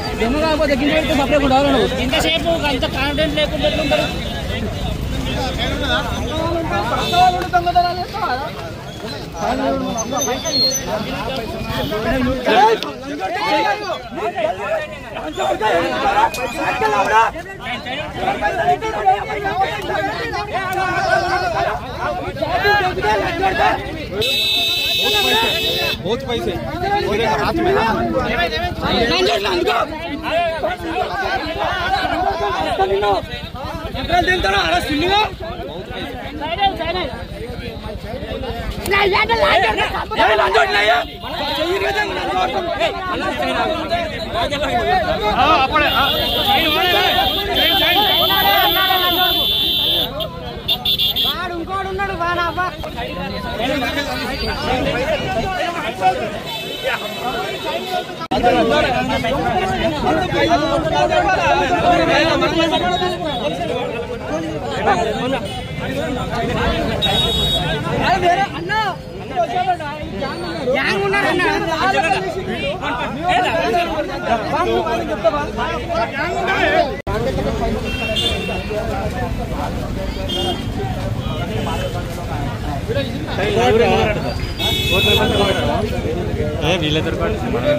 దెమ్మ కాకపోతే గింజ పెడితే సపరేట్ ఉండాలి నువ్వు ఇంతసేపు అంత కాన్ఫిడెంట్ లేకుండా ఎట్లుంటారు बहुत पैसे और एक हाथ में వీళ్ళిద్దరు పాటు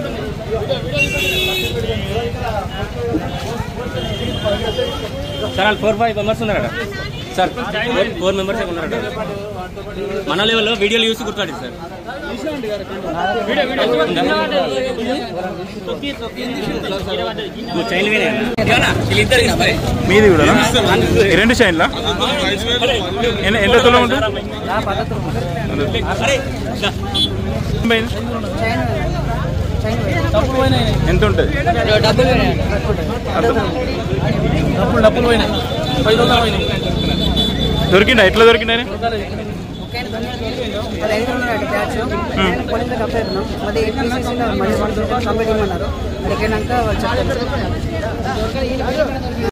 సార్ వాళ్ళు ఫోర్ ఫైవ్ మెంబర్స్ ఉన్నారట సార్ ఫోర్ మెంబర్స్ ఉన్నారట మన లెవెల్లో వీడియోలు చూసి గుర్తుపడింది సార్ నువ్వు చైన్ వీళ్ళిద్దరు మరి మీది కూడా ఈ రెండు చైన్లా ఎన్ని ఎంత తులం ఉంటుంది పోయింది? ఎంత ఉంటుంది డబ్బులు అర్థం డబ్బులు డబ్బులు పోయినాయి పది రూపాయలు పోయినాయి దొరికిందా ఎట్లా దొరికిందా ఆయన? పదహైదు ఉన్నాడు బ్యాచ్ నేను పోలీసులకు అప్లై ఉన్నాం మరి పీసీసీలో మళ్ళీ వన్ కంప్లీట్ ఇవ్వమన్నారు అడిగినాక వాళ్ళు చెప్తారు